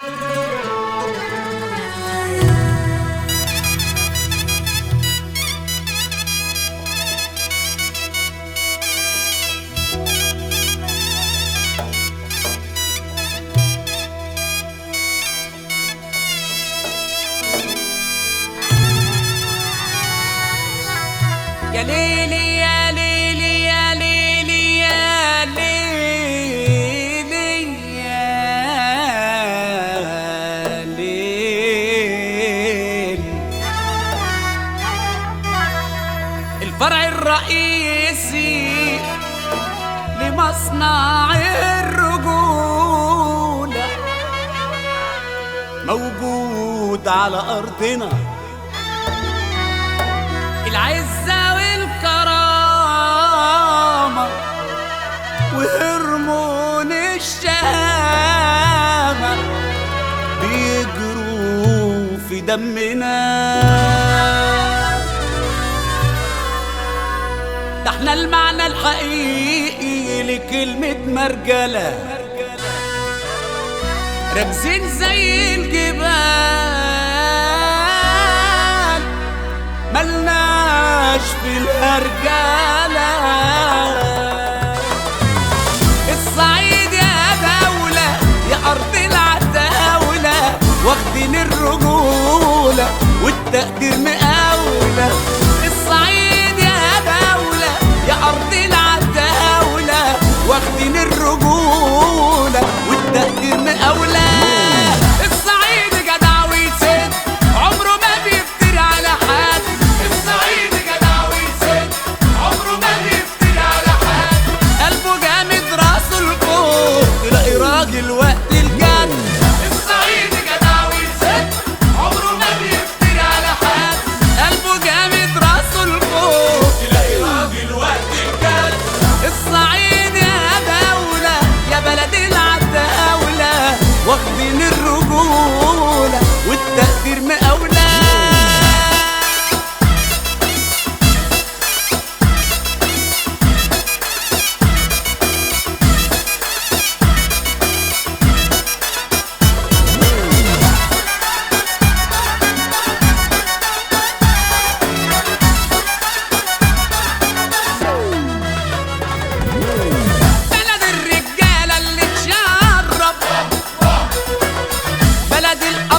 يا ليلي يا ليلي يا ليلي يا ليلي يا ليل الفرع الرئيسي لمصنع الرجولة موجود على أرضنا العزة والكرامة وهرمون الشهامة بيجروا في دمنا ده احنا المعنى الحقيقي لكلمة مرجلة راكزين زي الجبال ملناش في الهرجلة الصعيد يا دولة يا أرض العتاولة واخدين الرجولة والتقدير مقاولة الصعيد يا دولة يا أرض العتاولة واخدين الرجولة والتقدير مقاولة الصعيد جدع ويسد عمره ما بيفتري على حد الصعيد جدع ويسد عمره ما بيفتري على حد قلبه جامد راسه لفوق تلاقي راجل وقت الجد الصعيد جدع ويسد عمره ما بيفتري على حد قلبه جامد راسه لفوق تلاقي راجل وقت الجد الصعيد يا دولة يا بلد العتاولة واخدين الرجولة والتقدير مقاولة بلد الرجالة اللي تشرب بلد